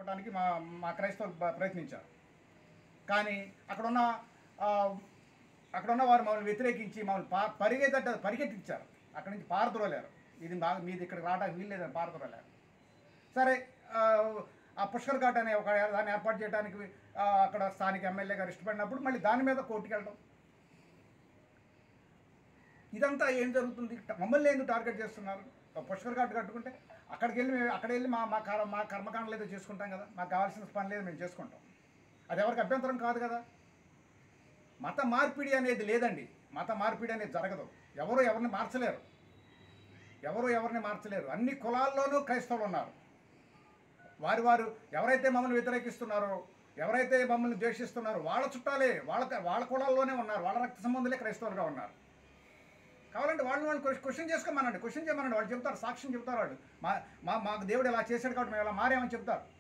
చెప్పడానికి మా మా క్రైస్తవులు బ- ప్రయత్నించారు కానీ అక్కడున్న ఆ, అక్కడున్న వారు మమ్మల్ని వ్యతిరేకించి మమ్మల్ని పా పరిగెత్త పరిగెట్టించారు అక్కడి నుంచి పారద్రోలేరు ఇది మా మీది ఇక్కడికి రావడానికి వీల్లేదని పారద్రోలేరు సరే ఆ, ఆ పుష్కర్ ఘాట్ అనే ఒక దాన్ని ఏర్పాటు చేయడానికి ఆ, అక్కడ స్థానిక ఎమ్మెల్యే గారు ఇష్టపడినప్పుడు మళ్ళీ దాని మీద కోర్టుకి వెళ్ళడం ఇదంతా ఏం జరుగుతుంది మమ్మల్ని ఎందుకు టార్గెట్ చేస్తున్నారు ఒక పుష్కర్ ఘాట్ కట్టుకుంటే అక్కడికి వెళ్ళి మేము అక్కడ వెళ్ళి మా మా కర్మ మా కర్మకాండలు ఏదో చేసుకుంటాం కదా మాకు కావాల్సిన పని లేదు మేము చేసుకుంటాం అది ఎవరికి అభ్యంతరం కాదు కదా మత మార్పిడి అనేది లేదండి మత మార్పిడి అనేది జరగదు ఎవరు ఎవరిని మార్చలేరు ఎవరు ఎవరిని మార్చలేరు అన్ని కులాల్లోనూ క్రైస్తవులు ఉన్నారు వారి వారు ఎవరైతే మమ్మల్ని వ్యతిరేకిస్తున్నారో ఎవరైతే మమ్మల్ని ద్వేషిస్తున్నారో వాళ్ళ చుట్టాలే వాళ్ళ వాళ్ళ కులాల్లోనే ఉన్నారు వాళ్ళ రక్త సంబంధులే క్రైస్తవులుగా ఉన్నారు కావాలంటే వాళ్ళని వాళ్ళు క్వశ్చన్ క్వశ్చన్ చేసుకోమనండి క్వశ్చన్ చేయమనండి వాళ్ళు చెప్తారు సాక్ష్యం చెప్తారు వాళ్ళు మా మా మాకు దేవుడు ఇలా చేశాడు కాబట్టి మేము ఇలా మారామని చెప్తారు